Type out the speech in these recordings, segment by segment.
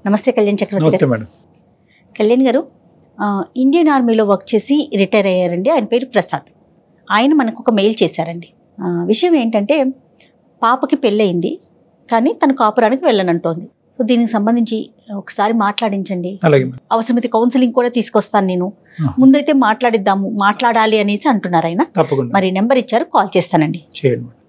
నమస్తే కళ్యాణ్ చక్రవర్తి నమస్తే గారు మేడం కళ్యాణ్ గారు ఆ, ఇండియన్ ఆర్మీలో వర్క్ చేసి రిటైర్ అయ్యారండి ఆయన పేరు ప్రసాద్ ఆయన మనకు ఒక మెయిల్ చేశారండి ఆ, విషయం ఏంటంటే పాపకి పెళ్ళయింది కానీ తన కాపురానికి వెళ్ళనంటోంది సో దీనికి సంబంధించి ఒకసారి మాట్లాడించండి అలాగే మేడం అవసరమైతే కౌన్సిలింగ్ కూడా తీసుకొస్తాను నేను ఆహా. ముందైతే మాట్లాడిద్దాము మాట్లాడాలి అనేసి అంటున్నారు ఆయన తప్పకుండా మరి నెంబర్ ఇచ్చారు కాల్ చేస్తానండి చేయండి మేడం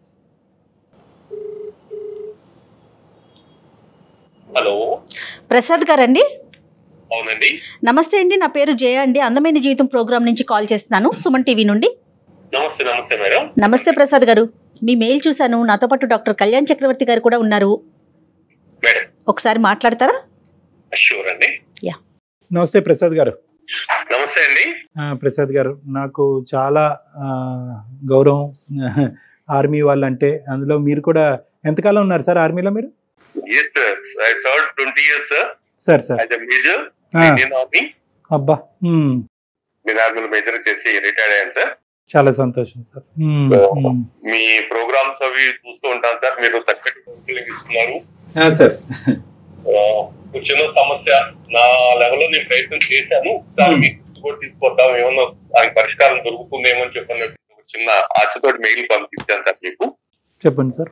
హలో ప్రసాద్ గారండి అవునండి నమస్తే అండి నా పేరు జయ అండి అందమైన జీవితం ప్రోగ్రామ్ నుంచి కాల్ చేస్తున్నాను సుమన్ టీవీ నుండి నమస్తే నమస్తే మేడం నమస్తే ప్రసాద్ గారు మీ మెయిల్ చూశాను నాతో పాటు డాక్టర్ కళ్యాణ్ చక్రవర్తి గారు కూడా ఉన్నారు మేడం ఒకసారి మాట్లాడతారా షూర్ అండి నమస్తే ప్రసాద్ గారు నమస్తే అండి ఆ, ప్రసాద్ గారు నాకు చాలా ఆ, గౌరవం ఆర్మీ వాళ్ళంటే అందులో మీరు కూడా ఎంతకాలం ఉన్నారు సార్ ఆర్మీలో మీరు yes I serve twenty years sir sir as a major ah, Indian army అబ్బా ఉమ్, నేను ఆర్మీలో మేజర్ చేసి రిటైర్డ్ అయ్యాను సార్ చాలా సంతోషం సార్ ఉమ్, ఉమ్. మీ ప్రోగ్రామ్స్ అవి చూస్తూ ఉంటాను సార్ మీరు చక్కటి కౌన్సిలింగ్ ఇస్తున్నారు ఆ, సార్ ఆ, ఒక చిన్న సమస్య నా లెవెల్లో నేను ప్రయత్నం చేశాను దాన్ని Hmm. మీ దృష్టి కూడా తీసుకొద్దాం ఏమన్నా దానికి పరిష్కారం దొరుకుతుందేమో అని చెప్పినట్టు ఒక చిన్న ఆశతోటి మెయిల్ పంపించాను సార్ మీకు చెప్పండి సార్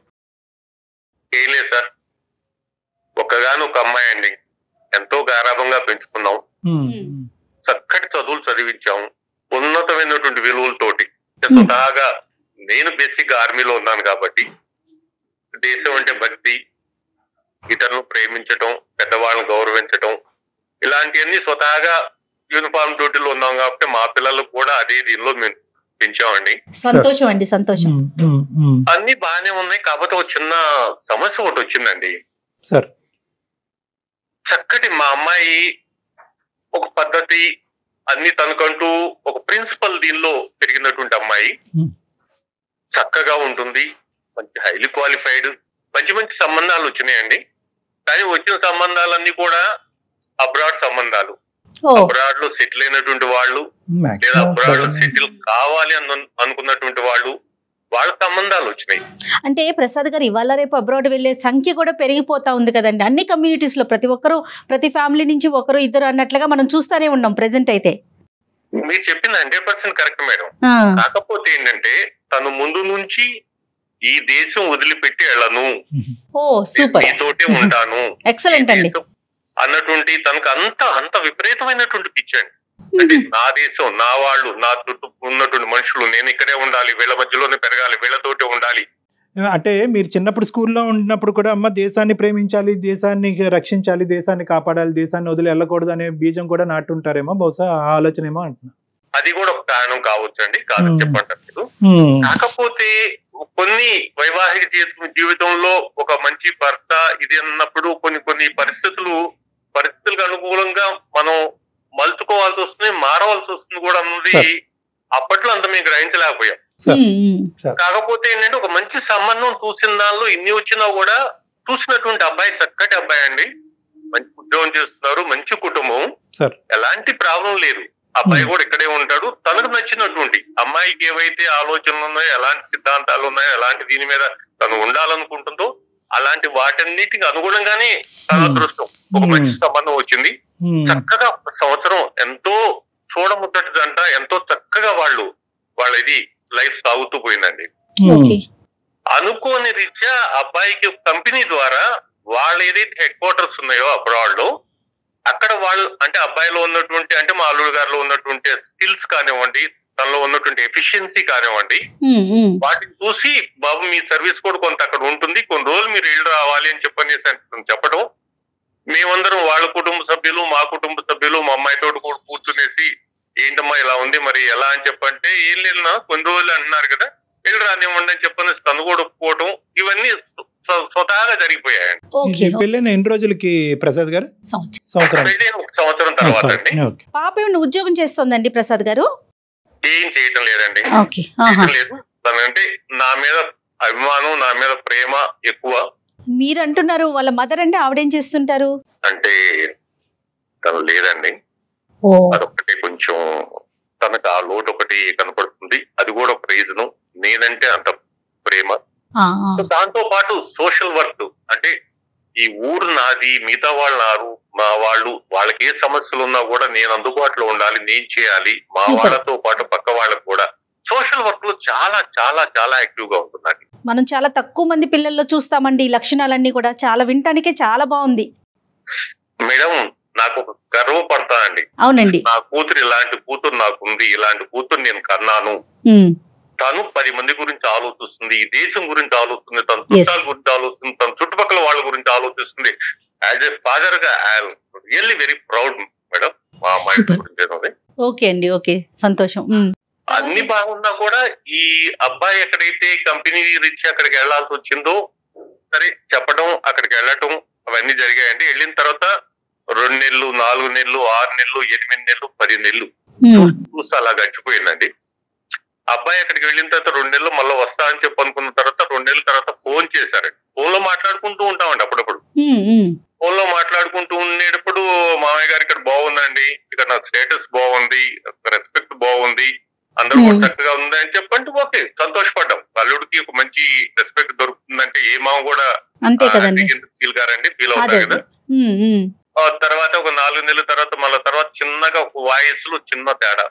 ఏం లేదు సార్ ఒక్కగాను ఒక అమ్మాయి అండి ఎంతో గారాభంగా పెంచుకున్నాం ఉమ్, ఉమ్. చక్కటి చదువులు చదివించాం ఉన్నతమైనటువంటి విలువలతోటి అంటే Hmm. స్వతహాగా నేను బేసిక్ ఆర్మీలో ఉన్నాను కాబట్టి దేశం అంటే భక్తి ఇతరులను ప్రేమించటం పెద్దవాళ్ళని గౌరవించటం ఇలాంటివన్నీ స్వతహాగా యూనిఫామ్ డ్యూటీలో ఉన్నాం కాబట్టి మా పిల్లలు కూడా అదే దీనిలో మేము పెంచామండి సంతోషం అండి సంతోషం ఉమ్, ఉమ్, ఉమ్. అన్ని బాగానే ఉన్నాయి కాకపోతే ఒక చిన్న సమస్య ఒకటి వచ్చిందండి సార్ చక్కటి మా అమ్మాయి ఒక పద్ధతి అన్ని తనకంటూ ఒక ప్రిన్సిపల్ దీనిలో పెరిగినటువంటి అమ్మాయి Hmm. చక్కగా ఉంటుంది మంచి హైలీ క్వాలిఫైడ్ మంచి మంచి సంబంధాలు వచ్చినాయండి కానీ వచ్చిన సంబంధాలన్నీ కూడా అబ్రాడ్ సంబంధాలు ఓ అబ్రాడ్ లో సెటిల్ అయినటువంటి వాళ్ళు లేదా maximum అబ్రాడ్ లో balance. సెటిల్ కావాలి అని అనుకున్నటువంటి వాళ్ళు వాళ్ళ సంబంధాలు వచ్చినాయి అంటే ప్రసాద్ గారు ఇవాళ రేపు అబ్రాడ్ వెళ్ళే సంఖ్య కూడా పెరిగిపోతా ఉంది కదండి అన్ని కమ్యూనిటీస్ లో ప్రతి ఒక్కరు ప్రతి ఫ్యామిలీ నుంచి ఒకరు ఇద్దరు అన్నట్లుగా మనం చూస్తానే ఉన్నాం ప్రెసెంట్ అయితే మీరు చెప్పింది హండ్రెడ్ పర్సెంట్ కరెక్ట్ మేడం ఆ, కాకపోతే ఏంటంటే తను ముందు నుంచి ఈ దేశం వదిలిపెట్టి వెళ్ళను ఓ సూపర్ మీతోటే ఉంటాను ఎక్సలెంట్ ఈ అండి దేశం అన్నటువంటి తనకు అంత అంత విపరీతమైనటువంటి పిచ్చండి అంటే నా దేశం నా వాళ్ళు నా చుట్టూ ఉన్నటువంటి మనుషులు నేను ఇక్కడే ఉండాలి వీళ్ళ మధ్యలోనే పెరగాలి వీళ్ళతోటే ఉండాలి అంటే మీరు చిన్నప్పుడు స్కూల్లో ఉన్నప్పుడు కూడా అమ్మ దేశాన్ని ప్రేమించాలి దేశాన్ని రక్షించాలి దేశాన్ని కాపాడాలి దేశాన్ని వదిలి వెళ్ళకూడదు అనే బీజం కూడా నాటుంటారేమో బహుశా ఆ ఆలోచన ఏమో అంటున్నా అది కూడా ఒక కారణం కావచ్చు అండి కాదని Hmm. చెప్పంటారు మీరు ఉమ్, కాకపోతే కొన్ని వైవాహిక జీవితం జీవితంలో ఒక మంచి భర్త ఇది అన్నప్పుడు కొన్ని కొన్ని పరిస్థితులు పరిస్థితులకు అనుకూలంగా మనం మలుచుకోవాల్సి వస్తుంది మారవలసి వస్తుంది కూడా అన్నది సరే. అప్పట్లో అంత మేము గ్రహించలేకపోయాం సార్ ఉమ్, ఉమ్. కాకపోతే ఏంటంటే ఒక మంచి సంబంధం చూసిన దానిలో ఇన్ని వచ్చినా కూడా చూసినటువంటి అబ్బాయి చక్కటి అబ్బాయి అండి మంచి ఉద్యోగం చేస్తున్నారు మంచి కుటుంబం సార్ ఎలాంటి ప్రాబ్లం లేదు అబ్బాయి Hmm. కూడా ఇక్కడే ఉంటాడు తనకు నచ్చినటువంటి అమ్మాయికి ఏవైతే ఆలోచనలు ఉన్నాయో ఎలాంటి సిద్ధాంతాలు ఉన్నాయో ఎలాంటి దీని మీద తను ఉండాలనుకుంటుందో అలాంటి వాటన్నిటికి అనుగుణంగానే తన Hmm. అదృష్టం ఒక Hmm. మంచి సంబంధం వచ్చింది ఉమ్, చక్కగా ఒక సంవత్సరం ఎంతో చూడముద్దటిదంట ఎంతో చక్కగా వాళ్ళు వాళ్ళ ఇది లైఫ్ సాగుతూ పోయిందండి ఉమ్, ఓకే అనుకోని రీత్యా అబ్బాయికి కంపెనీ ద్వారా వాళ్ళు ఏదైతే హెడ్ క్వార్టర్స్ ఉన్నాయో అబ్రాడ్ లో అక్కడ వాళ్ళు అంటే అబ్బాయిలో ఉన్నటువంటి అంటే మా అల్లుడు గారిలో ఉన్నటువంటి స్కిల్స్ కానివ్వండి తనలో ఉన్నటువంటి ఎఫిషియన్సీ కానివ్వండి ఉమ్, ఉమ్. వాటిని చూసి బాబు మీ సర్వీస్ కూడా కొంత అక్కడ ఉంటుంది కొన్ని రోజులు మీరు ఇల్లు రావాలి అని చెప్పనేసి అని చెప్పడం మేమందరం వాళ్ళ కుటుంబ సభ్యులు మా కుటుంబ సభ్యులు మా అమ్మాయితో కూడా కూర్చునేసి ఏంటమ్మా ఇలా ఉంది మరి ఎలా అని చెప్పంటే ఏం లేదు నా కొన్ని రోజులు అంటున్నారు కదా వెళ్ళి రానివ్వండి అని చెప్పని తను కూడా ఒప్పుకోవడం ఇవన్నీ స్వ- స్వతహాగా జరిగిపోయాయండి ఓకే ఈ పెళ్ళైన ఎన్ని రోజులకి ప్రసాద్ గారు సంవత్సరం. సంవత్సరం పెళ్ళైన ఒక సంవత్సరం తర్వాత అండి ఓకే పాప ఏమైనా ఉద్యోగం చేస్తోందండి ప్రసాద్ గారు ఏం చేయటం లేదండి ఓకే ఆహా చేయటం లేదు తనంటే నా మీద అభిమానం నా మీద ప్రేమ ఎక్కువ మీరు అంటున్నారు వాళ్ళ మదర్ అంటే ఆవిడేం చేస్తుంటారు అంటే తను లేదండి ఓ అదొకటి కొంచెం తనకు ఆ లోటు ఒకటి కనపడుతుంది అది కూడా ఒక రీజను నేనంటే అంత ప్రేమ ఆ, ఆ. సో దాంతో పాటు సోషల్ వర్క్ అంటే ఈ ఊరు నాది మిగతా వాళ్ళు నారు మా వాళ్ళు వాళ్ళకి ఏ సమస్యలు ఉన్నా కూడా నేను అందుబాటులో ఉండాలి నేను చేయాలి మా Super. వాళ్ళతో పాటు పక్క వాళ్ళకు కూడా సోషల్ వర్క్ లో చాలా చాలా చాలా యాక్టివ్ గా ఉంటున్నాను మనం చాలా తక్కువ మంది పిల్లల్లో చూస్తామండి ఈ లక్షణాలన్నీ కూడా చాలా వినటానికే చాలా బాగుంది మేడం నాకు ఒక గర్వపడతానండి అవునండి నా కూతురు ఇలాంటి కూతురు నాకు ఉంది ఇలాంటి కూతురు నేను కన్నాను ఉమ్, తను పది మంది గురించి ఆలోచిస్తుంది ఈ దేశం గురించి ఆలోచిస్తుంది తన Yes. చుట్టాల గురించి ఆలోచిస్తుంది తన చుట్టుపక్కల వాళ్ళ గురించి ఆలోచిస్తుంది యాజ్ ఎ ఫాదర్ గా రియల్లీ వెరీ ప్రౌడ్ మేడం మా అమ్మాయి Super. గురించి ఏదో. ఓకే అండి ఓకే సంతోషం ఉమ్, అన్ని బాగున్నా కూడా ఈ అబ్బాయి ఎక్కడైతే కంపెనీ రీచ్ అక్కడికి వెళ్లాల్సి వచ్చిందో సరే చెప్పడం అక్కడికి వెళ్ళటం అవన్నీ జరిగాయండి వెళ్ళిన తర్వాత రెండు నెలలు నాలుగు నెలలు ఆరు నెలలు ఎనిమిది నెలలు పది నెలలు ఉమ్, చూసి అలా గడిచిపోయిందండి అబ్బాయి అక్కడికి వెళ్ళిన తర్వాత రెండు నెలలు మళ్ళీ వస్తా అని చెప్పి అనుకున్న తర్వాత రెండు నెలల తర్వాత ఫోన్ చేశారండి ఫోన్ లో మాట్లాడుకుంటూ ఉంటామండి అప్పుడప్పుడు ఉమ్, ఉమ్, ఫోన్ లో మాట్లాడుకుంటూ ఉండేటప్పుడు మామయ్య గారు ఇక్కడ బాగుందండి ఇక్కడ నాకు స్టేటస్ బాగుంది రెస్పెక్ట్ బాగుంది అందరూ కూడా Hmm. చక్కగా ఉంది అని చెప్పంటే ఓకే సంతోషపడ్డాం అల్లుడికి ఒక మంచి రెస్పెక్ట్ దొరుకుతుందంటే ఏ మామ కూడా అంతే కదండి ఫీల్ గారండి ఫీల్ అదే అవుతారు అదే కదా ఉమ్, ఉమ్, ఆ తర్వాత ఒక నాలుగు నెలల తర్వాత మళ్ళీ తర్వాత చిన్నగా ఒక వాయిస్ లో చిన్న తేడా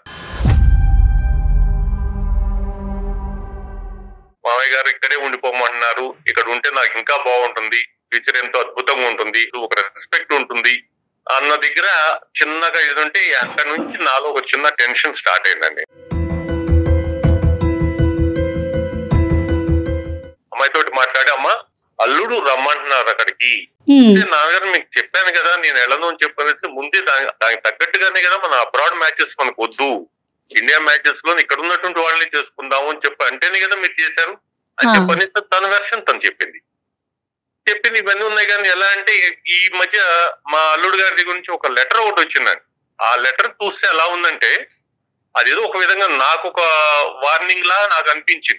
మామయ్య గారు ఇక్కడే ఉండిపోమంటున్నారు ఇక్కడ ఉంటే నాకు ఇంకా బాగుంటుంది ఫ్యూచర్ ఎంతో అద్భుతంగా ఉంటుంది ఒక రెస్పెక్ట్ ఉంటుంది అన్న దగ్గర చిన్నగా ఇది ఉంటే అక్కడ నుంచి నాలో ఒక చిన్న టెన్షన్ స్టార్ట్ అయిందండి అమ్మాయితోటి మాట్లాడి అమ్మ అల్లుడు రమ్మంటున్నారు అక్కడికి ఉమ్, అంటే నాన్నగారు మీకు చెప్పాను కదా నేను వెళ్ళను అని చెప్పనేసి ముందే దాని దానికి తగ్గట్టుగానే కదా మన అబ్రాడ్ మ్యాచెస్ మనకు వద్దు ఇండియా మ్యాచెస్ లో ఇక్కడ ఉన్నటువంటి వాళ్ళని చేసుకుందాము అని చెప్పి అంటేనే కదా మీరు చేశారు అని ఆ. చెప్పని తన వెర్షన్ తను చెప్పింది చెప్పింది ఇవన్నీ ఉన్నాయి కానీ ఎలా అంటే ఈ మధ్య మా అల్లుడు గారి దగ్గర నుంచి ఒక లెటర్ ఒకటి వచ్చిందండి ఆ లెటర్ చూస్తే ఎలా ఉందంటే అదేదో ఒక విధంగా నాకు ఒక వార్నింగ్ లా నాకు అనిపించింది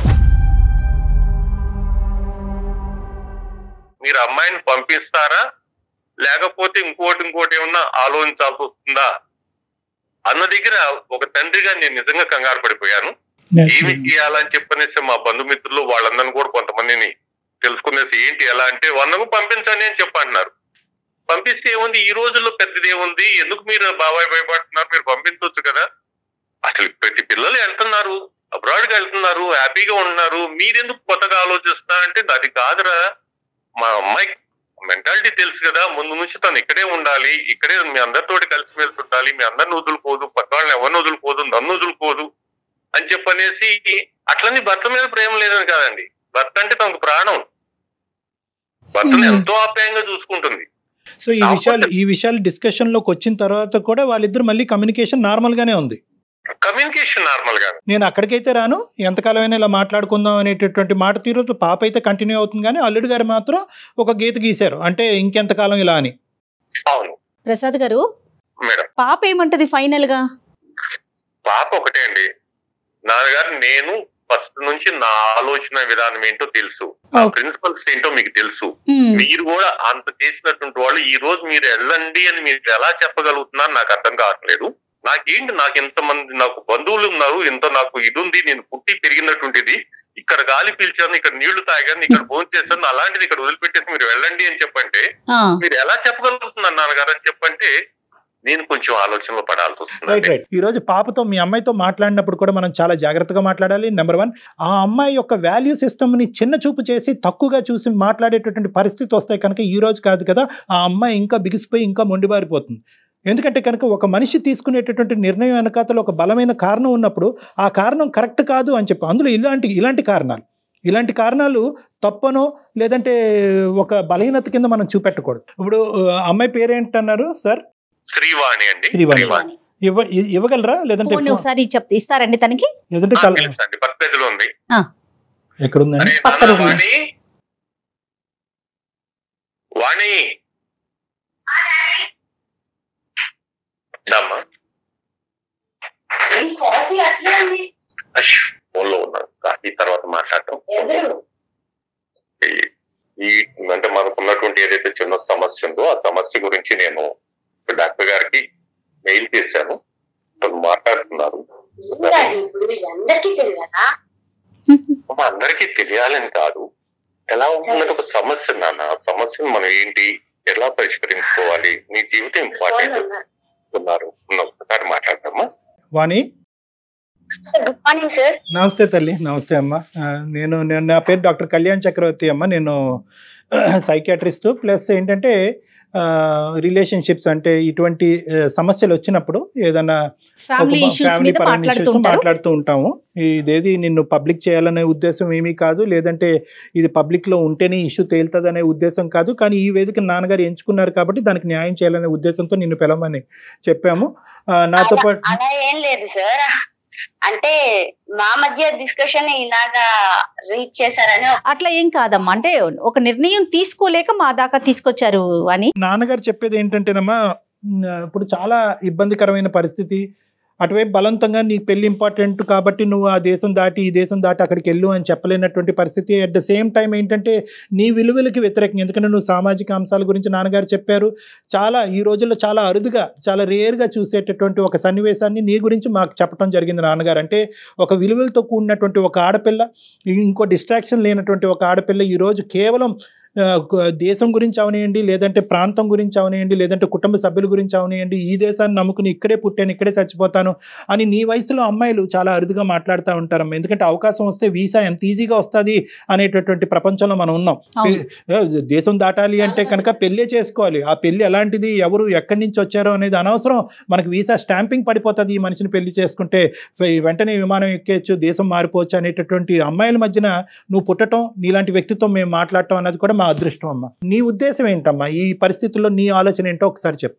మీరు అమ్మాయిని పంపిస్తారా లేకపోతే ఇంకోటి ఇంకోటి ఏమన్నా ఆలోచించాల్సి వస్తుందా అన్న దగ్గర ఒక తండ్రిగా నేను నిజంగా కంగారు పడిపోయాను ఏమి చేయాలని చెప్పనేసి మా బంధుమిత్రులు వాళ్ళందరినీ కూడా కొంతమందిని తెలుసుకునేసి ఏంటి ఎలా అంటే వందకు పంపించండి అని చెప్పంటున్నారు పంపిస్తే ఏముంది ఈ రోజుల్లో పెద్దది ఏముంది ఎందుకు మీరు బాబాయ్ భయపడుతున్నారు మీరు పంపించవచ్చు కదా అసలు ప్రతి పిల్లలు వెళ్తున్నారు అబ్రాడ్ కి వెళ్తున్నారు హ్యాపీగా ఉంటున్నారు మీరెందుకు కొత్తగా ఆలోచిస్తున్నా అంటే అది కాదురా మా అమ్మాయికి మెంటాలిటీ తెలుసు కదా ముందు నుంచి తను ఇక్కడే ఉండాలి ఇక్కడే మీ అందరితోటి కలిసిమెలిసి ఉండాలి మీ అందరిని వదులుకోదు పక్క వాళ్ళని ఎవరిని వదులుకోదు నన్ను వదులుకోదు అని చెప్పనేసి అట్లని భర్త మీద ప్రేమ లేదని కాదండి భర్త అంటే తనకు ప్రాణం భర్తను Hmm. ఎంతో ఆప్యాయంగా చూసుకుంటుంది సో ఈ విషయాలు ఈ విషయాలు డిస్కషన్ లోకి వచ్చిన తర్వాత కూడా వాళ్ళిద్దరు మళ్ళీ కమ్యూనికేషన్ నార్మల్ గానే ఉంది కమ్యూనికేషన్ నార్మల్ గా నేను అక్కడికైతే రాను ఎంతకాలమైనా ఇలా మాట్లాడుకుందాం అనేటటువంటి మాట తీరు పాప అయితే కంటిన్యూ అవుతుంది కానీ అల్లుడు గారు మాత్రం ఒక గీత గీశారు అంటే ఇంకెంతకాలం ఇలా అని అవును ప్రసాద్ గారు మేడం పాప ఏమంటది ఫైనల్ గా పాప ఒకటే అండి నాన్నగారు నేను ఫస్ట్ నుంచి నా ఆలోచన విధానం ఏంటో తెలుసు నా Okay. ప్రిన్సిపల్స్ ఏంటో మీకు తెలుసు ఉమ్, మీరు కూడా అంత చేసినటువంటి వాళ్ళు ఈ రోజు మీరు వెళ్ళండి అని మీరు ఎలా చెప్పగలుగుతున్నారు నాకు అర్థం కావట్లేదు నాకేంటి నాకు ఎంతమంది నాకు బంధువులు ఉన్నారు ఎంత నాకు ఇది ఉంది నేను పుట్టి పెరిగినటువంటిది ఇక్కడ గాలి పీల్చాను ఇక్కడ నీళ్లు తాగాను ఇక్కడ ఫోన్ చేశాను అలాంటిది ఇక్కడ వదిలిపెట్టేసి మీరు వెళ్ళండి అని చెప్పంటే ఆ, మీరు ఎలా చెప్పగలుగుతున్నారు నాన్నగారు అని చెప్పంటే నేను కొంచెం ఆలోచనలో పడాల్సి రైట్ వస్తుంది రైట్ ఈ రోజు పాపతో మీ అమ్మాయితో మాట్లాడినప్పుడు కూడా మనం చాలా జాగ్రత్తగా మాట్లాడాలి నెంబర్ వన్ ఆ అమ్మాయి యొక్క వాల్యూ సిస్టమ్ని చిన్న చూపు చేసి తక్కువగా చూసి మాట్లాడేటటువంటి పరిస్థితి వస్తాయి కనుక ఈ రోజు కాదు కదా ఆ అమ్మాయి ఇంకా బిగిసిపోయి ఇంకా మొండిబారిపోతుంది ఎందుకంటే కనుక ఒక మనిషి తీసుకునేటటువంటి నిర్ణయం వెనకాతలో ఒక బలమైన కారణం ఉన్నప్పుడు ఆ కారణం కరెక్ట్ కాదు అని చెప్పి అందులో ఇలాంటి ఇలాంటి కారణాలు ఇలాంటి కారణాలు తప్పనో లేదంటే ఒక బలహీనత కింద మనం చూపెట్టకూడదు ఇప్పుడు ఆ, అమ్మాయి పేరేంటన్నారు సార్ శ్రీవాణి అండి శ్రీవాణి. శ్రీవాణి ఇవ్వ ఇ- ఇవ్వగలరా లేదంటే ఫోన్ ఒకసారి చెప్ ఇస్తారండి తనకి లేదంటే ఆ, కల- తెలుసండి పక్కదిలో ఉంది ఎక్కడుందండి అరే పక్కన నాన్న, ఉంది. వాణి వాణి అమ్మా కాఫీ అట్లే ఉంది అష్ ఫోన్ లో ఉన్నాను కాఫీ తర్వాత మాట్లాడటం ఎవరు ఈ- ఈ అంటే మనకు ఉన్నటువంటి ఏదైతే చిన్న సమస్య ఉందో ఆ సమస్య గురించి నేను డాక్టర్ గారికి మెయిల్ చేశాను తను మాట్లాడుతున్నారు ఊరండి ఇప్పుడు ఇది అందరికీ తెలియదా మా అందరికీ తెలియాలని కాదు ఎలా ఉంటుందంటే ఒక సమస్య నాన్న ఆ సమస్యను మనం ఏంటి ఎలా పరిష్కరించుకోవాలి నీ జీవితం ఇంపార్టెంట్ ఉన్నారు ఉన్న ఒకసారి మాట్లాడదామా Vani sir good morning sir నమస్తే తల్లి నమస్తే అమ్మ ఆ, నేను నేను నా పేరు డాక్టర్ కళ్యాణ్ చక్రవర్తి అమ్మ నేను సైకాట్రిస్ట్ ప్లస్ ఏంటంటే రిలేషన్షిప్స్ అంటే ఇటువంటి ఆ, సమస్యలు వచ్చినప్పుడు ఏదైనా ఫ్యామిలీ ఒక ఇష్యూస్ ఫ్యామిలీ మీద పరమైన మాట్లాడుతూ issues ఉంటారు మాట్లాడుతూ ఉంటాము ఇదేది నిన్ను పబ్లిక్ చేయాలనే ఉద్దేశం ఏమీ కాదు లేదంటే ఇది పబ్లిక్ లో ఉంటేనే ఇష్యూ తేలుతుంది అనే ఉద్దేశం కాదు కానీ ఈ వేదిక నాన్నగారు ఎంచుకున్నారు కాబట్టి దానికి న్యాయం చేయాలనే ఉద్దేశంతో నిన్ను పిలవమని చెప్పాము ఆ, నాతో అలా- పాటు అలా ఏం లేదు సార్ అంటే మా మధ్య డిస్కషన్ ఇలాగా రీచ్ చేశారని అట్లా ఏం కాదమ్మా అంటే ఒక నిర్ణయం తీసుకోలేక మా దాకా తీసుకొచ్చారు అని నాన్నగారు చెప్పేది ఏంటంటేనమ్మా ఉమ్, ఇప్పుడు చాలా ఇబ్బందికరమైన పరిస్థితి అటువైపు బలవంతంగా నీకు పెళ్లి ఇంపార్టెంట్ కాబట్టి నువ్వు ఆ దేశం దాటి ఈ దేశం దాటి అక్కడికి వెళ్ళు అని చెప్పలేనటువంటి పరిస్థితి అట్ ద సేమ్ టైం ఏంటంటే నీ విలువలకి వ్యతిరేకంగా ఎందుకంటే నువ్వు సామాజిక అంశాల గురించి నాన్నగారు చెప్పారు చాలా ఈ రోజుల్లో చాలా అరుదుగా చాలా రేర్గా చూసేటటువంటి ఒక సన్నివేశాన్ని నీ గురించి మాకు చెప్పడం జరిగింది నాన్నగారు అంటే ఒక విలువలతో కూడినటువంటి ఒక ఆడపిల్ల ఇంకో డిస్ట్రాక్షన్ లేనటువంటి ఒక ఆడపిల్ల ఈరోజు కేవలం ఆ, కు- దేశం గురించి అవనియండి లేదంటే ప్రాంతం గురించి అవనియండి లేదంటే కుటుంబ సభ్యుల గురించి అవనియండి ఈ దేశాన్ని నమ్ముకుని ఇక్కడే పుట్టాను ఇక్కడే చచ్చిపోతాను అని నీ వయసులో అమ్మాయిలు చాలా అరుదుగా మాట్లాడుతూ ఉంటారమ్మ ఎందుకంటే అవకాశం వస్తే వీసా ఎంత ఈజీగా వస్తుంది అనేటటువంటి ప్రపంచంలో మనం ఉన్నాం అవును. ఏ, దేశం దాటాలి అంటే కనుక పెళ్ళే చేసుకోవాలి ఆ పెళ్లి ఎలాంటిది ఎవరు ఎక్కడి నుంచి వచ్చారో అనేది అనవసరం మనకు వీసా స్టాంపింగ్ పడిపోతుంది ఈ మనిషిని పెళ్లి చేసుకుంటే వె- వెంటనే విమానం ఎక్కేయచ్చు దేశం మారిపోవచ్చు అనేటటువంటి అమ్మాయిల మధ్యన నువ్వు పుట్టడం నీలాంటి వ్యక్తితో మేము మాట్లాడటం అన్నది కూడా మా అదృష్టం అమ్మా నీ ఉద్దేశం ఏంటమ్మా ఈ పరిస్థితుల్లో నీ ఆలోచన ఏంటో ఒకసారి చెప్పు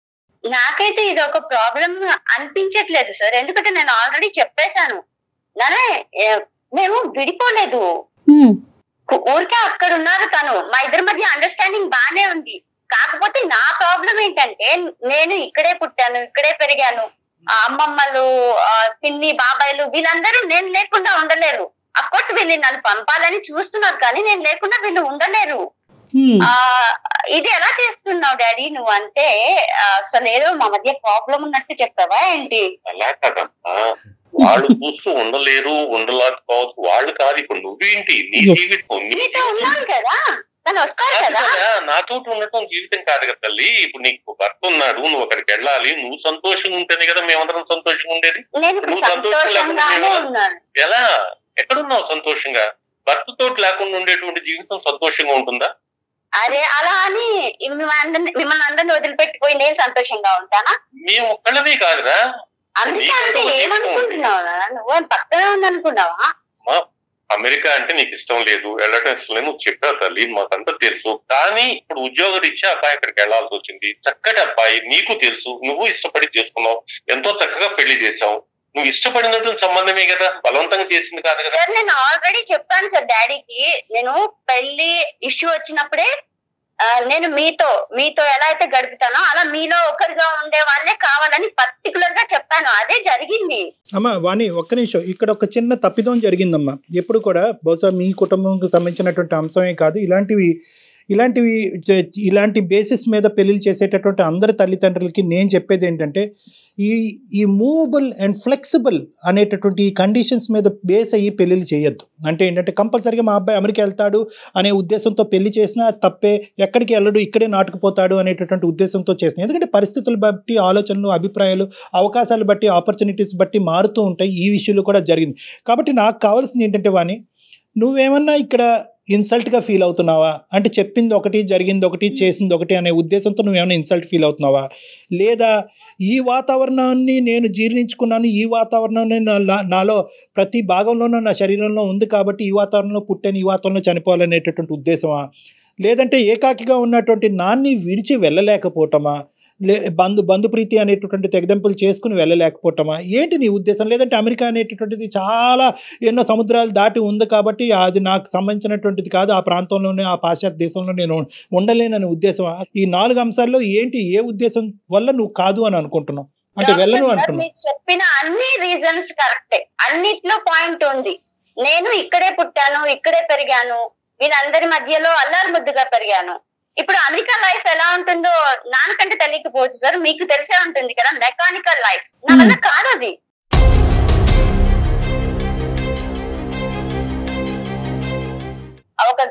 నాకైతే ఇది ఒక ప్రాబ్లం అనిపించట్లేదు సార్ ఎందుకంటే నేను ఆల్రెడీ చెప్పేశాను నానే ఏ, మేము విడిపోలేదు హ్మ్. కు- ఊరికే అక్కడ ఉన్నారు తను మా ఇద్దరి మధ్య అండర్స్టాండింగ్ బానే ఉంది కాకపోతే నా ప్రాబ్లం ఏంటంటే నేను ఇక్కడే పుట్టాను ఇక్కడే పెరిగాను ఆ అమ్మమ్మలు ఆ పిన్ని బాబాయిలు వీళ్ళందరూ నేను లేకుండా ఉండలేరు అఫ్ కోర్స్ వీళ్ళు నన్ను పంపాలని చూస్తున్నారు కానీ నేను లేకుండా వీళ్ళు ఉండలేరు హ్మ్. ఆ ఇది ఎలా చేస్తున్నావు డాడీ నువ్వు అంటే ఆ, అసలు ఏదో మా మధ్య ప్రాబ్లం ఉన్నట్టు చెప్పావా ఏంటి అలా కదమ్మా వాళ్ళు చూస్తూ ఉండలేరు ఉండలేకపోవచ్చు వాళ్ళు కాదు ఇప్పుడు నువ్వేంటి నీ Yes. జీవితం నీ నీతో ఉన్నాను కదా తను వస్తారు కాదు కదా కదా, నాతోటి ఉండటం జీవితం కాదు కదా తల్లి ఇప్పుడు నీకు భర్త ఉన్నాడు నువ్వు అక్కడికి వెళ్ళాలి నువ్వు సంతోషంగా ఉంటేనే కదా మేమందరం సంతోషంగా ఉండేది నేను ఇప్పుడు నువ్వు సంతోషం సంతోషంగానే లేకుండా ఉన్నాను ఎలా ఎక్కడున్నావు సంతోషంగా భర్తతో లేకుండా ఉండేటువంటి జీవితం సంతోషంగా ఉంటుందా అరే అలా అని మిమ్మల్ని అందరిని మిమ్మల్ని అందరిని వదిలిపెట్టిపోయి నేను సంతోషంగా ఉంటానా మేము ఒక్కళ్ళది కాదురా అందుకే అంటే ఏమనుకుంటున్నావు నాన్న? నువ్వు ఏం పక్కనే ఉందనుకున్నావా మా అమెరికా అంటే నీకు ఇష్టం లేదు వెళ్ళటం ఇష్టం లేదు నువ్వు చెప్పావు తల్లి మాకంతా తెలుసు కానీ ఇప్పుడు ఉద్యోగ రీత్యా అబ్బాయి అక్కడికి వెళ్లాల్సి వచ్చింది చక్కటి అబ్బాయి నీకు తెలుసు నువ్వు ఇష్టపడి చేసుకున్నావు ఎంతో చక్కగా పెళ్లి చేశావు నువ్వు ఇష్టపడినటువంటి సంబంధమే కదా బలవంతంగా చేసింది కాదు కదా సార్ నేను ఆల్రెడీ చెప్పాను సార్ డాడీకి నేను పెళ్లి ఇష్యూ వచ్చినప్పుడే ఆ, నేను మీతో మీతో ఎలా అయితే గడుపుతానో అలా మీలో ఒకరిగా ఉండే వాళ్ళే కావాలని పర్టికులర్ గా చెప్పాను అదే జరిగింది అమ్మా వాణి ఒక్క నిమిషం ఇక్కడ ఒక చిన్న తప్పిదం జరిగిందమ్మా ఎప్పుడు కూడా బహుశా మీ కుటుంబంకి సంబంధించినటువంటి అంశమే కాదు ఇలాంటివి ఇలాంటివి చ- ఇలాంటి బేసిస్ మీద పెళ్లిళ్ళు చేసేటటువంటి అందరి తల్లిదండ్రులకి నేను చెప్పేది ఏంటంటే ఈ ఈ మూవబుల్ అండ్ ఫ్లెక్సిబుల్ అనేటటువంటి ఈ కండిషన్స్ మీద బేస్ అయ్యి పెళ్లిళ్ళు చేయొద్దు అంటే ఏంటంటే కంపల్సరీగా మా అబ్బాయి అమెరికా వెళ్తాడు అనే ఉద్దేశంతో పెళ్లి చేసినా అది తప్పే ఎక్కడికి వెళ్ళడు ఇక్కడే నాటుకుపోతాడు అనేటటువంటి ఉద్దేశంతో చేసిన ఎందుకంటే పరిస్థితులు బట్టి ఆలోచనలు అభిప్రాయాలు అవకాశాలు బట్టి ఆపర్చునిటీస్ బట్టి మారుతూ ఉంటాయి ఈ విషయంలో కూడా జరిగింది కాబట్టి నాకు కావాల్సింది ఏంటంటే వాణి నువ్వేమన్నా ఇక్కడ ఇన్సల్ట్గా ఫీల్ అవుతున్నావా అంటే చెప్పింది ఒకటి జరిగింది ఒకటి చేసింది ఒకటి అనే ఉద్దేశంతో నువ్వేమైనా ఇన్సల్ట్ ఫీల్ అవుతున్నావా లేదా ఈ వాతావరణాన్ని నేను జీర్ణించుకున్నాను ఈ వాతావరణాన్ని నా- నా- నాలో ప్రతి భాగంలోనూ నా శరీరంలో ఉంది కాబట్టి ఈ వాతావరణంలో పుట్టాను ఈ వాతావరణంలో చనిపోవాలనేటటువంటి ఉద్దేశమా లేదంటే ఏకాకిగా ఉన్నటువంటి నాన్ని విడిచి వెళ్ళలేకపోవటమా లే బంధు బంధుప్రీతి అనేటటువంటి తెగదెంపులు చేసుకుని వెళ్ళలేకపోవటమా ఏంటి నీ ఉద్దేశం లేదంటే అమెరికా అనేటటువంటిది చాలా ఎన్నో సముద్రాలు దాటి ఉంది కాబట్టి అది నాకు సంబంధించినటువంటిది కాదు ఆ ప్రాంతంలోనే ఆ పాశ్చాత్య దేశంలో నేను ఉండలేననే ఉద్దేశం ఈ నాలుగు అంశాల్లో ఏంటి ఏ ఉద్దేశం వల్ల నువ్వు కాదు అని అనుకుంటున్నావు అంటే డాక్టర్ వెళ్ళను సార్, అంటున్నావు మీరు చెప్పిన అన్ని రీజన్స్ కరెక్టే అన్నిట్లో పాయింట్ ఉంది నేను ఇక్కడే పుట్టాను ఇక్కడే పెరిగాను వీళ్ళందరి మధ్యలో అల్లారు ముద్దుగా పెరిగాను ఇప్పుడు అమెరికా లైఫ్ ఎలా ఉంటుందో నాన్నకంటే తెలియకపోవచ్చు సార్ మీకు తెలిసే ఉంటుంది కదా మెకానికల్ లైఫ్ నా వల్ల కాదు అది ఒక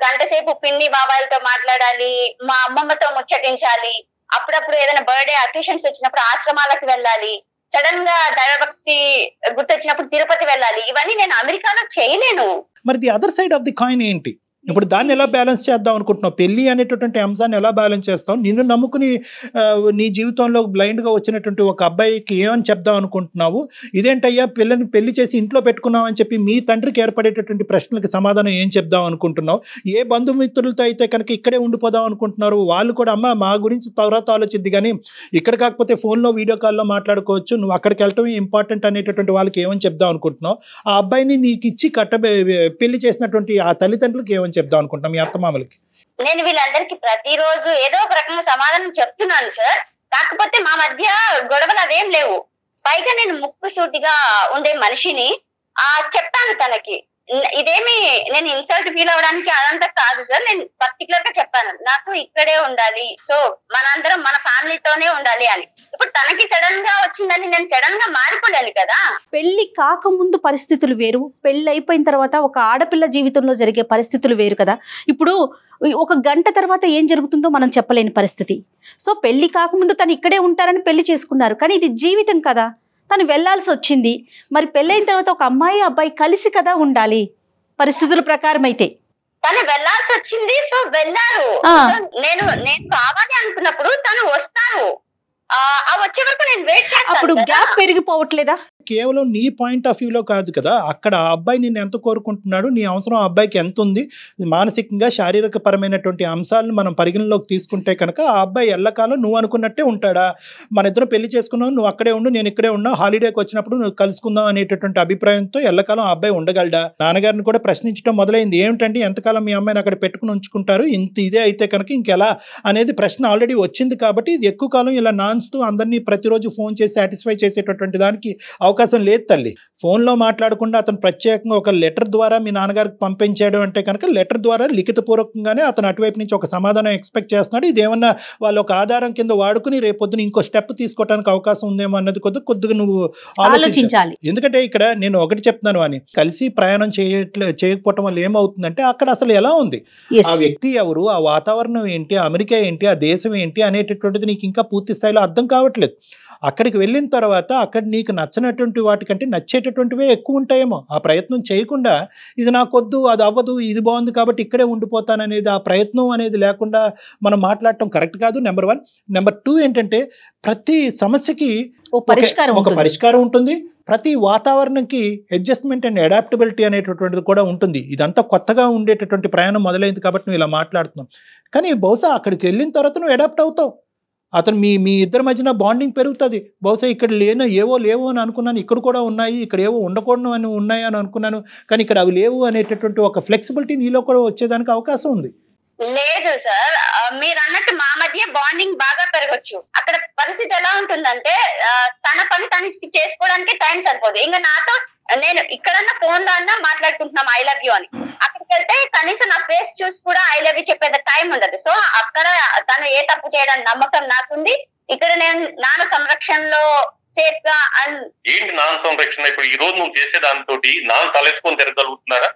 గంట సేపు పిన్ని బాబాయిలతో మాట్లాడాలి మా అమ్మమ్మతో ముచ్చటించాలి అప్పుడప్పుడు ఏదైనా బర్త్డే అకేషన్స్ వచ్చినప్పుడు ఆశ్రమాలకు వెళ్ళాలి సడన్ గా దైవభక్తి గుర్తొచ్చినప్పుడు తిరుపతి వెళ్ళాలి ఇవన్నీ నేను అమెరికాలో చేయలేను మరి the other side of the coin ఏంటి ఇప్పుడు దాన్ని ఎలా బ్యాలెన్స్ చేద్దాం అనుకుంటున్నావు పెళ్లి అనేటటువంటి అంశాన్ని ఎలా బ్యాలెన్స్ చేస్తావు నిన్ను నమ్ముకుని ఆ, నీ జీవితంలో బ్లైండ్గా వచ్చినటువంటి ఒక అబ్బాయికి ఏమని చెప్దాం అనుకుంటున్నావు ఇదేంటయ్యా పిల్లని పెళ్లి చేసి ఇంట్లో పెట్టుకున్నావు అని చెప్పి మీ తండ్రికి ఏర్పడేటటువంటి ప్రశ్నలకు సమాధానం ఏం చెప్దాం అనుకుంటున్నావు ఏ బంధుమిత్రులతో అయితే కనుక ఇక్కడే ఉండిపోదాం అనుకుంటున్నారు వాళ్ళు కూడా అమ్మ మా గురించి తర్వాత ఆలోచింది కానీ ఇక్కడ కాకపోతే ఫోన్లో వీడియో కాల్లో మాట్లాడుకోవచ్చు నువ్వు అక్కడికి వెళ్ళటమే ఇంపార్టెంట్ అనేటటువంటి వాళ్ళకి ఏమని చెప్దాం అనుకుంటున్నావు ఆ అబ్బాయిని నీకు ఇచ్చి కట్ట పెళ్లి చేసినటువంటి ఆ తల్లిదండ్రులకు ఏమని చెప్దాం అనుకుంటున్నాం మీ అత్తమామలకి నేను వీళ్ళందరికీ ప్రతిరోజు ఏదో ఒక రకంగా సమాధానం చెప్తున్నాను సార్ కాకపోతే మా మధ్య గొడవలు అవేం లేవు పైగా నేను ముక్కు సూటిగా ఉండే మనిషిని ఆ చెప్పాను తనకి న- ఇదేమి నేను ఇన్సల్ట్ ఫీల్ అవడానికి అదంతా కాదు సార్ నేను పర్టికులర్ గా చెప్పాను నాకు ఇక్కడే ఉండాలి సో మనందరం మన ఫ్యామిలీతోనే ఉండాలి అని ఇప్పుడు తనకి సడన్ గా వచ్చిందని నేను సడన్ గా మారిపోలేను కదా పెళ్లి కాకముందు పరిస్థితులు వేరు పెళ్లి అయిపోయిన తర్వాత ఒక ఆడపిల్ల జీవితంలో జరిగే పరిస్థితులు వేరు కదా ఇప్పుడు ఒక గంట తర్వాత ఏం జరుగుతుందో మనం చెప్పలేని పరిస్థితి సో పెళ్లి కాకముందు తను ఇక్కడే ఉంటారని పెళ్లి చేసుకున్నారు కానీ ఇది జీవితం కదా తను వెళ్ళాల్సి వచ్చింది మరి పెళ్ళైన తర్వాత ఒక అమ్మాయి అబ్బాయి కలిసి కదా ఉండాలి పరిస్థితుల ప్రకారం అయితే తను వెళ్ళాల్సి వచ్చింది సో వెళ్ళారు ఆ. సో నేను నేను కావాలి అనుకున్నప్పుడు తను వస్తారు ఆ ఆ వచ్చే వరకు నేను వెయిట్ అప్పుడు చేస్తాను కదా. గ్యాప్ పెరిగిపోవట్లేదా కేవలం నీ పాయింట్ ఆఫ్ వ్యూలో కాదు కదా అక్కడ ఆ అబ్బాయి నిన్ను ఎంత కోరుకుంటున్నాడు నీ అవసరం ఆ అబ్బాయికి ఎంత ఉంది మానసికంగా శారీరక పరమైనటువంటి అంశాలను మనం పరిగణలోకి తీసుకుంటే కనుక ఆ అబ్బాయి ఎల్లకాలం నువ్వు అనుకున్నట్టే ఉంటాడా మన ఇద్దరం పెళ్లి చేసుకున్నావు నువ్వు అక్కడే ఉండు నేను ఇక్కడే ఉన్నా హాలిడేకి వచ్చినప్పుడు నువ్వు కలుసుకుందాం అనేటటువంటి అభిప్రాయంతో ఎల్లకాలం ఆ అబ్బాయి ఉండగలడా నాన్నగారిని కూడా ప్రశ్నించడం మొదలైంది ఏమిటండి ఎంతకాలం మీ అమ్మాయిని అక్కడ పెట్టుకుని ఉంచుకుంటారు ఇంత ఇదే అయితే కనుక ఇంకెలా అనేది ప్రశ్న ఆల్రెడీ వచ్చింది కాబట్టి ఇది ఎక్కువ కాలం ఇలా నాన్స్తూ అందరినీ ప్రతిరోజు ఫోన్ చేసి సాటిస్ఫై చేసేటటువంటి దానికి అవకాశం లేదు తల్లి ఫోన్లో మాట్లాడకుండా అతను ప్రత్యేకంగా ఒక లెటర్ ద్వారా మీ నాన్నగారికి పంపించాడు అంటే కనుక లెటర్ ద్వారా లిఖితపూర్వకంగానే అతను అటువైపు నుంచి ఒక సమాధానం ఎక్స్పెక్ట్ చేస్తున్నాడు ఇదేమన్నా వాళ్ళు ఒక ఆధారం కింద వాడుకుని రేపొద్దున ఇంకో స్టెప్ తీసుకోవడానికి అవకాశం ఉందేమో అన్నది కొద్ది కొద్దిగా నువ్వు ఆలోచించాలి ఆలోచించాలి ఎందుకంటే ఇక్కడ నేను ఒకటి చెప్తున్నాను అని కలిసి ప్రయాణం చేయట్లే చేయకపోవటం వల్ల ఏమవుతుందంటే అక్కడ అసలు ఎలా ఉంది Yes. ఆ వ్యక్తి ఎవరు ఆ వాతావరణం ఏంటి అమెరికా ఏంటి ఆ దేశం ఏంటి అనేటటువంటిది నీకు ఇంకా పూర్తి స్థాయిలో అర్థం కావట్లేదు అక్కడికి వెళ్ళిన తర్వాత అక్కడ నీకు నచ్చినటువంటి వాటికంటే నచ్చేటటువంటివే ఎక్కువ ఉంటాయేమో ఆ ప్రయత్నం చేయకుండా ఇది నాకొద్దు అది అవ్వదు ఇది బాగుంది కాబట్టి ఇక్కడే ఉండిపోతాననేది ఆ ప్రయత్నం అనేది లేకుండా మనం మాట్లాడటం కరెక్ట్ కాదు నెంబర్ వన్ నెంబర్ టూ ఏంటంటే ప్రతి సమస్యకి ఓ పరిష్కారం ఒక ఉంటుంది. పరిష్కారం ఉంటుంది ప్రతి వాతావరణంకి అడ్జస్ట్మెంట్ అండ్ అడాప్టబిలిటీ అనేటటువంటిది కూడా ఉంటుంది ఇదంతా కొత్తగా ఉండేటటువంటి ప్రయాణం మొదలైంది కాబట్టి నువ్వు ఇలా మాట్లాడుతున్నావు కానీ బహుశా అక్కడికి వెళ్ళిన తర్వాత నువ్వు అడాప్ట్ అవుతావు అతను మీ మీ ఇద్దరి మధ్యన బాండింగ్ పెరుగుతుంది బహుశా ఇక్కడ లేనో ఏవో లేవో అని అనుకున్నాను ఇక్కడ కూడా ఉన్నాయి ఇక్కడ ఏవో ఉండకూడదు అని ఉన్నాయి అని అనుకున్నాను కానీ ఇక్కడ అవి లేవు అనేటటువంటి ఒక ఫ్లెక్సిబిలిటీ నీలో కూడా వచ్చేదానికి అవకాశం ఉంది లేదు సార్ ఆ, మీరు అన్నట్టు మా మధ్య బాండింగ్ బాగా పెరగచ్చు అక్కడ పరిస్థితి ఎలా ఉంటుందంటే ఆ, తన పని తనకి చేసుకోవడానికి టైం సరిపోదు ఇంకా నాతో నేను ఇక్కడన్నా ఫోన్ లో అన్నా మాట్లాడుకుంటున్నాం ఐ లవ్ యూ అని అక్కడికి వెళ్తే కనీసం నా ఫేస్ చూసి కూడా ఐ లవ్ యూ చెప్పేంత టైం ఉండదు సో అక్కడ తను ఏ తప్పు చేయడానికి నమ్మకం నాకుంది ఇక్కడ నేను నాన్న సంరక్షణలో సేఫ్ గా అండ్ ఏంటి నాన్న సంరక్షణ ఇప్పుడు ఈ రోజు నువ్వు చేసే దాంతో నాన్న తలెత్తుకొని తిరగలుగుతున్నారా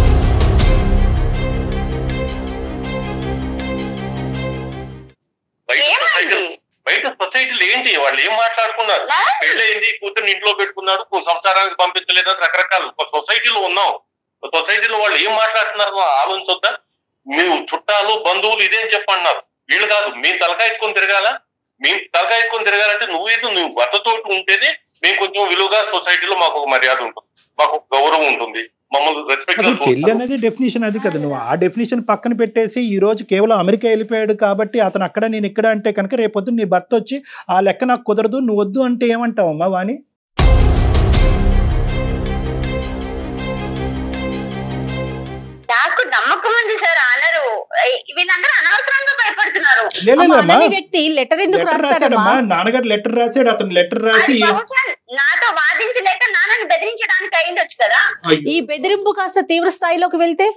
బయట సొసైటీ ఏమైంది బయట సొసైటీలో ఏంటి వాళ్ళు ఏం మాట్లాడుకున్నారు నా? పెళ్ళయింది కూతుర్ని ఇంట్లో పెట్టుకున్నాడు కూ- సంసారానికి పంపించలేదు అని రకరకాలు ఒక సొసైటీలో ఉన్నాం ఒక సొసైటీలో వాళ్ళు ఏం మాట్లాడుతున్నారు నువ్వు ఆలోచించొద్దా మీరు చుట్టాలు బంధువులు ఇదేం చెప్పన్నారు వీళ్ళు కాదు మేము తలకాయ ఎత్తుకొని తిరగాల మేము తలకాయ ఎత్తుకొని తిరగాలంటే నువ్వేదో నువ్వు భర్తతోటి ఉంటేనే మేము కొంచెం విలువగా సొసైటీలో మాకు ఒక మర్యాద ఉంటుంది మాకు ఒక గౌరవం ఉంటుంది మమ్మల్ని రెస్పెక్ట్ అసలు పెళ్లి అనేది డెఫినేషన్ అది కదా నువ్వు ఆ డెఫినేషన్ పక్కన పెట్టేసి ఈ రోజు కేవలం అమెరికా వెళ్ళిపోయాడు కాబట్టి అతను అక్కడ నేను ఇక్కడ అంటే కనుక రేపొద్దు నీ భర్త వచ్చి ఆ లెక్క నాకు కుదరదు నువ్వు వద్దు అంటే ఏమంటావు అమ్మా వాణి నాకు నమ్మకం ఉంది సార్ అనరు వీళ్ళందరూ అనవసరంగా భయపడుతున్నారు లేదమ్మా అనని వ్యక్తి లెటర్ ఎందుకు లెటర్ రాస్తాడమ్మా రాశాడమ్మా నాన్నగారు లెటర్ రాశాడు అతను లెటర్ రాసి అది బహుశా నాతో వాదించలేక నాన్నని బెదిరించడానికి అయిండొచ్చు కదా ఈ బెదిరింపు కాస్త తీవ్ర స్థాయిలోకి వెళ్తే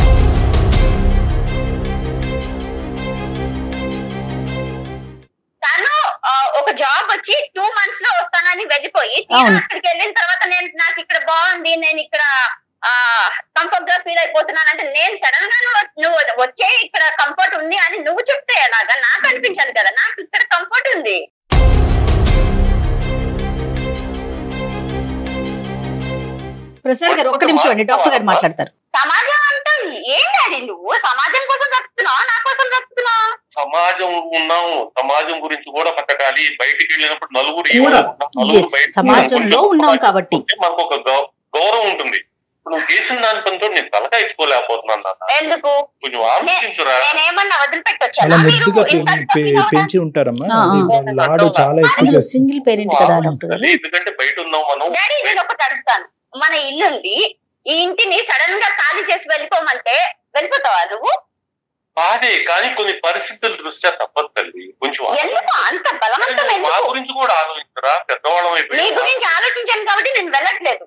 తను ఆ, ఒక జాబ్ వచ్చి టూ మంత్స్ లో వస్తానని వెళ్ళిపోయి తీరా అవును. అక్కడికి వెళ్ళిన తర్వాత నేను నాకు ఇక్కడ బాగుంది నేను ఇక్కడ ఆ కంఫర్ట్ గా ఫీల్ అయిపోతున్నాను అంటే నేను సడన్ గా నువ్వు నువ్వు వచ్చే ఇక్కడ కంఫర్ట్ ఉంది అని నువ్వు చెప్తే ఎలాగా నాకు అనిపించాలి కదా నాకు ఇక్కడ కంఫర్ట్ ఉంది ప్రసాద్ గారు ఒక్క నిమిషం అండి డాక్టర్ గారు మాట్లాడతారు సమాజం అంటే ఏం డాడీ నువ్వు సమాజం కోసం బ్రతుకుతున్నావా నా కోసం బ్రతుకుతున్నావా సమాజం ఉన్నాము సమాజం గురించి కూడా బతకాలి బయటికి వెళ్ళినప్పుడు నలుగురు కూడా. ఏమనుకుంటారు? నలుగురు Yes, బయటికి సమాజంలో వెళ్ళినప్పుడు ఉన్నాం కాబట్టి. ఉంటే మనకు ఒక గౌ- గౌరవం ఉంటుంది ఇప్పుడు నువ్వు చేసిన దానితో నేను తలకా ఇచ్చుకోలేకపోతున్నాను నాన్న ఎందుకు కొంచెం ఆలోచించురా నేనేమన్నా వదిలిపెట్టొచ్చా చాలా ముద్దుగా పె- insult పె- చేస్తున్నావా? పెంచి ఉంటారమ్మా ఆ, అది ఆ. వాళ్ళ లాడు చాలా ఎక్కువ మీరు చేస్తుంది సింగిల్ పేరెంట్ కదా డాక్టర్ గారు ఎందుకంటే బయట ఉన్నాం మనం డాడీ నేను ఒకటి అడుగుతాను మన ఇల్లు ఉంది ఈ ఇంటిని సడన్ గా ఖాళీ చేసి వెళ్ళిపోమంటే వెళ్ళిపోతావా నువ్వు బాధే కానీ కొన్ని పరిస్థితుల దృష్ట్యా తప్పదు తల్లి కొంచెం ఎందుకు అంత బలవంతం మా ఎందుకు గురించి కూడా ఆలోచించరా పెద్దవాళ్ళం నీ అయిపోయింది గురించి ఆలోచించాను కాబట్టి నేను వెళ్ళట్లేదు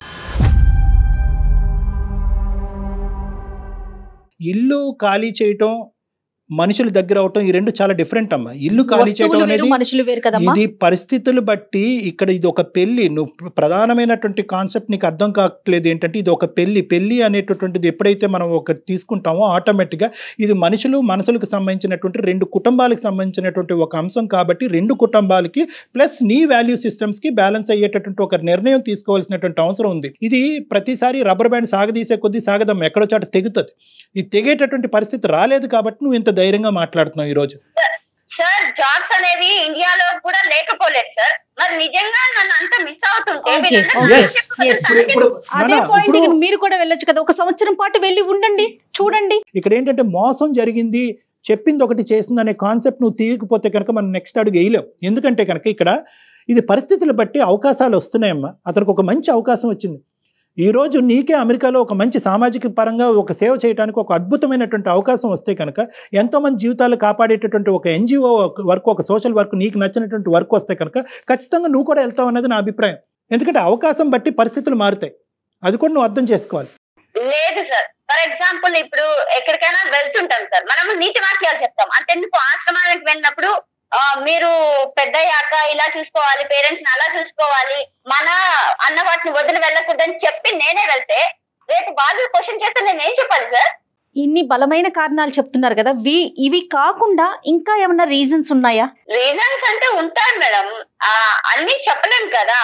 ఇల్లు ఖాళీ చేయటం మనుషుల దగ్గర అవటం ఈ రెండు చాలా డిఫరెంట్ అమ్మా ఇల్లు ఖాళీ చేయటం వస్తువులు వేరు అనేది మనుషులు వేరు కదమ్మా ఇది పరిస్థితులు బట్టి ఇక్కడ ఇది ఒక పెళ్లి నువ్వు ప్ర- ప్రధానమైనటువంటి కాన్సెప్ట్ నీకు అర్థం కావట్లేదు ఏంటంటే ఇది ఒక పెళ్లి పెళ్లి అనేటటువంటిది ఎప్పుడైతే మనం ఒక తీసుకుంటామో ఆటోమేటిక్గా ఇది మనుషులు మనసులకు సంబంధించినటువంటి రెండు కుటుంబాలకు సంబంధించినటువంటి ఒక అంశం కాబట్టి రెండు కుటుంబాలకి ప్లస్ నీ వాల్యూ సిస్టమ్స్కి బ్యాలెన్స్ అయ్యేటటువంటి ఒక నిర్ణయం తీసుకోవాల్సినటువంటి అవసరం ఉంది ఇది ప్రతిసారి రబ్బర్ బ్యాండ్ సాగదీసే కొద్దీ సాగదం ఎక్కడో చాట తెగుతుంది ఇది తెగేటటువంటి పరిస్థితి రాలేదు కాబట్టి నువ్వు ఇంత ధైర్యంగా మాట్లాడుతున్నావు ఈరోజు సార్ జాబ్స్ అనేవి ఇండియాలో కూడా లేకపోలేదు సార్ మరి నిజంగా నన్ను అంత మిస్ అవుతుంటే Okay, వీళ్ళందరూ okay. నాకు చెప్పకుండా Yes. ఇప్పుడు ఇప్పుడు అదే నాన్న, పాయింట్ ఇప్పుడు మీరు కూడా వెళ్ళొచ్చు కదా ఒక సంవత్సరం పాటు వెళ్ళి ఉండండి చూడండి ఇక్కడ ఏంటంటే మోసం జరిగింది చెప్పింది ఒకటి చేసింది అనే కాన్సెప్ట్ నువ్వు తీయకపోతే కనుక మనం నెక్స్ట్ అడుగు వేయలేం ఎందుకంటే కనుక ఇక్కడ ఇది పరిస్థితులు బట్టి అవకాశాలు వస్తున్నాయమ్మా అతనికి ఒక మంచి అవకాశం వచ్చింది ఈ రోజు నీకే అమెరికాలో ఒక మంచి సామాజిక పరంగా ఒక సేవ చేయడానికి ఒక అద్భుతమైనటువంటి అవకాశం వస్తే కనుక ఎంతోమంది జీవితాలు కాపాడేటటువంటి ఒక ఎన్జిఓ వర్క్ ఒక సోషల్ వర్క్ నీకు నచ్చినటువంటి వర్క్ వస్తే కనుక ఖచ్చితంగా నువ్వు కూడా వెళ్తావు అన్నది నా అభిప్రాయం ఎందుకంటే అవకాశం బట్టి పరిస్థితులు మారుతాయి అది కూడా నువ్వు అర్థం చేసుకోవాలి లేదు సార్ ఫర్ ఎగ్జాంపుల్ ఇప్పుడు ఎక్కడికైనా వెళ్తుంటాం సార్ మనము నీతి వాక్యాలు చెప్తాం అంతెందుకు ఆశ్రమానికి వెళ్ళినప్పుడు ఆ, మీరు పెద్దయ్యాక ఇలా చూసుకోవాలి పేరెంట్స్ అలా చూసుకోవాలి మన అన్న వాటిని వదిలి వెళ్ళకూడదని చెప్పి నేనే వెళ్తే రేపు వాళ్ళు క్వశ్చన్ చేస్తే నేను ఏం చెప్పాలి సార్ ఇన్ని బలమైన కారణాలు చెప్తున్నారు కదా వి ఇవి కాకుండా ఇంకా ఏమైనా రీజన్స్ ఉన్నాయా రీజన్స్ అంటే ఉంటాయి మేడం ఆ, అన్ని చెప్పలేం కదా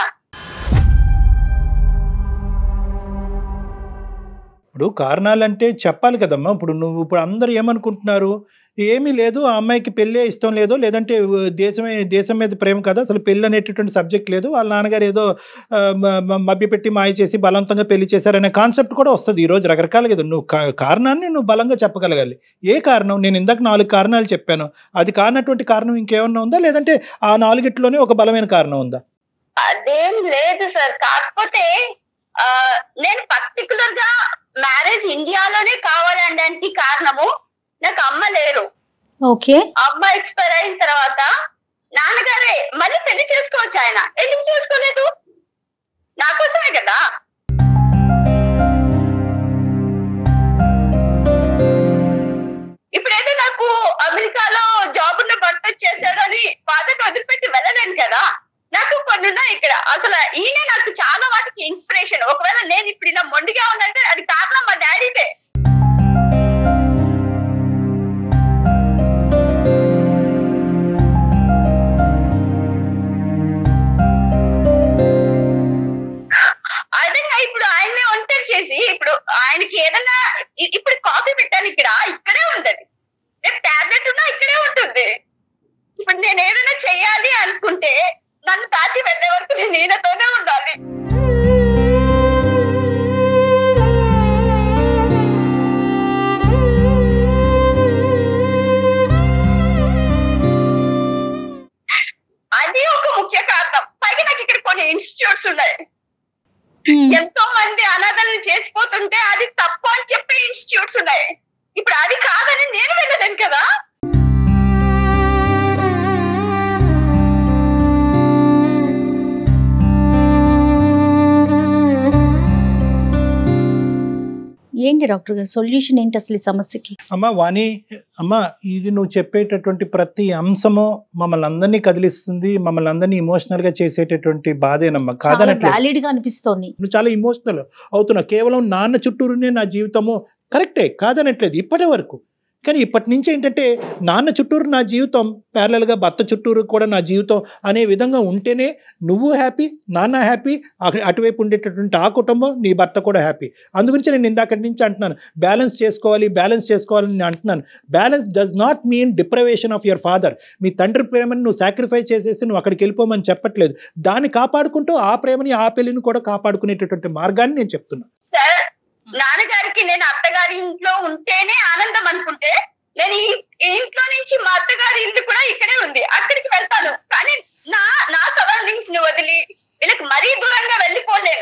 ఇప్పుడు కారణాలంటే చెప్పాలి కదమ్మా ఇప్పుడు నువ్వు ఇప్పుడు అందరూ ఏమనుకుంటున్నారు ఏమీ లేదు ఆ అమ్మాయికి పెళ్ళే ఇష్టం లేదు లేదంటే దేశమే దేశం మీద ప్రేమ కదా అసలు పెళ్ళి అనేటటువంటి సబ్జెక్ట్ లేదు వాళ్ళ నాన్నగారు ఏదో ఆ, మ- మ- మభ్యపెట్టి మాయ చేసి బలవంతంగా పెళ్లి చేశారనే కాన్సెప్ట్ కూడా వస్తుంది ఈ రోజు రకరకాలుగా ఇది. నువ్వు కా- కారణాన్ని నువ్వు బలంగా చెప్పగలగాలి ఏ కారణం నేను ఇందాక నాలుగు కారణాలు చెప్పాను అది కానటువంటి కారణం ఇంకేమన్నా ఉందా లేదంటే ఆ నాలుగిట్లోనే ఒక బలమైన కారణం ఉందా అదేం లేదు సార్ కాకపోతే ఆ నేను పర్టికులర్ గా మ్యారేజ్ ఇండియాలోనే కావాలనడానికి కారణము నాకు అమ్మ లేరు ఓకే అమ్మ ఎక్స్పైర్ అయిన తర్వాత నాన్నగారే మళ్ళీ పెళ్లి చేసుకోవచ్చు ఆయన ఎందుకు చేసుకోలేదు నాకు అర్థమే కదా ఇప్పుడైతే నాకు అమెరికాలో జాబ్ ఉన్న భర్త వచ్చేసాడని బాధను వదిలిపెట్టి వెళ్ళలేను కదా నాకు కొన్ని ఉన్నాయి ఇక్కడ అసలు ఈయన నాకు చాలా వాటికి ఇన్స్పిరేషన్ ఒకవేళ నేను ఇప్పుడు ఇలా మొండిగా ఉన్నంటే అది కారణం మా డాడీదే అదే ఇప్పుడు ఆయన్నే ఒంటరి చేసి ఇప్పుడు ఆయనకి ఏదన్నా ఇ- ఇప్పుడు కాఫీ పెట్టాను ఇక్కడ ఇక్కడే ఉంటది రేపు టాబ్లెట్ ఉన్నా ఇక్కడే ఉంటుంది ఇప్పుడు నేను ఏదైనా చెయ్యాలి అనుకుంటే నన్ను దాచి వెళ్ళే వరకు నేను ఈయనతోనే ఉండాలి అది ఒక ముఖ్య కారణం పైగా నాకు ఇక్కడ కొన్ని ఇన్స్టిట్యూట్స్ ఉన్నాయి ఎంతో మంది అనాథలను చేసిపోతుంటే అది తప్పు అని చెప్పే ఇన్స్టిట్యూట్స్ ఉన్నాయి ఇప్పుడు అది కాదని నేను వెళ్ళలేను కదా ఏంటి డాక్టర్ గారు సొల్యూషన్ ఏంటి అసలు ఈ సమస్యకి అమ్మ వాణి అమ్మ ఇది నువ్వు చెప్పేటటువంటి ప్రతి అంశము మమ్మల్ని అందరినీ కదిలిస్తుంది మమ్మల్ని అందరినీ ఇమోషనల్ గా చేసేటటువంటి బాధేనమ్మా చాలా కాదనట్లేదు వ్యాలిడ్ గా అనిపిస్తోంది నువ్వు చాలా ఇమోషనల్ అవుతున్నావు కేవలం నాన్న చుట్టూరునే నా జీవితము కరెక్టే కాదనట్లేదు ఇప్పటి వరకు కానీ ఇప్పటి నుంచి ఏంటంటే నాన్న చుట్టూరు నా జీవితం ప్యారలల్గా భర్త చుట్టూరు కూడా నా జీవితం అనే విధంగా ఉంటేనే నువ్వు హ్యాపీ నాన్న హ్యాపీ అటు- అటువైపు ఉండేటటువంటి ఆ కుటుంబం నీ భర్త కూడా హ్యాపీ అందుగురించి నేను ఇందాకటి నుంచి అంటున్నాను బ్యాలెన్స్ చేసుకోవాలి బ్యాలెన్స్ చేసుకోవాలని నేను అంటున్నాను balance does not mean deprivation of your father మీ తండ్రి ప్రేమని నువ్వు సాక్రిఫైస్ చేసేసి నువ్వు అక్కడికి వెళ్ళిపోమని చెప్పట్లేదు దాన్ని కాపాడుకుంటూ ఆ ప్రేమని ఆ పెళ్లిని కూడా కాపాడుకునేటటువంటి మార్గాన్ని నేను చెప్తున్నా సార్ నాన్నగారికి నేను అత్తగారి ఇంట్లో ఉంటేనే ఆనందం అనుకుంటే నేను ఈ ఈ ఇంట్లో నుంచి మా అత్తగారి ఇల్లు కూడా ఇక్కడే ఉంది అక్కడికి వెళ్తాను కానీ నా నా సరౌండింగ్స్ ని వదిలి వీళ్ళకి మరీ దూరంగా వెళ్ళిపోలేను